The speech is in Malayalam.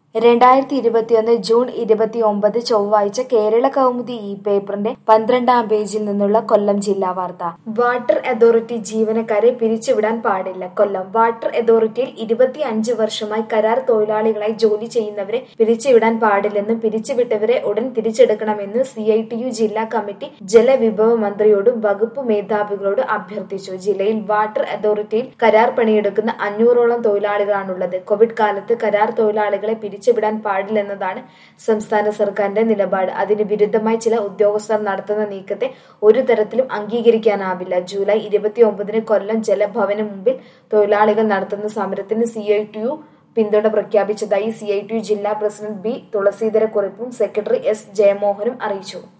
രണ്ടായിരത്തി ഇരുപത്തിയൊന്ന് ജൂൺ ഇരുപത്തിയൊമ്പത് ചൊവ്വാഴ്ച കേരള കൗമുദി ഈ പേപ്പറിന്റെ പന്ത്രണ്ടാം പേജിൽ നിന്നുള്ള കൊല്ലം ജില്ലാ വാർത്ത വാട്ടർ അതോറിറ്റി ജീവനക്കാരെ പിരിച്ചുവിടാൻ പാടില്ല കൊല്ലം വാട്ടർ അതോറിറ്റിയിൽ ഇരുപത്തി അഞ്ച് വർഷമായി കരാർ തൊഴിലാളികളായി ജോലി ചെയ്യുന്നവരെ പിരിച്ചുവിടാൻ പാടില്ലെന്നും പിരിച്ചുവിട്ടവരെ ഉടൻ തിരിച്ചെടുക്കണമെന്നും സി ഐ ടി യു ജില്ലാ കമ്മിറ്റി ജലവിഭവ മന്ത്രിയോടും വകുപ്പ് മേധാവികളോട് അഭ്യർത്ഥിച്ചു ജില്ലയിൽ വാട്ടർ അതോറിറ്റിയിൽ കരാർ പണിയെടുക്കുന്ന അഞ്ഞൂറോളം തൊഴിലാളികളാണുള്ളത് കോവിഡ് കാലത്ത് കരാർ തൊഴിലാളികളെ പിരിച്ചുവിടാൻ പാടില്ലെന്നതാണ് സംസ്ഥാന സർക്കാരിന്റെ നിലപാട് അതിന് വിരുദ്ധമായി ചില ഉദ്യോഗസ്ഥർ നടത്തുന്ന നീക്കത്തെ ഒരു തരത്തിലും അംഗീകരിക്കാനാവില്ല ജൂലൈ ഇരുപത്തിയൊമ്പതിന് കൊല്ലം ജലഭവന് മുമ്പിൽ തൊഴിലാളികൾ നടത്തുന്ന സമരത്തിന് സി ഐ ടി യു പിന്തുണ പ്രഖ്യാപിച്ചതായി സി ഐ ടി യു ജില്ലാ പ്രസിഡന്റ് ബി തുളസീധര കുറിപ്പും സെക്രട്ടറി എസ് ജയമോഹനും അറിയിച്ചു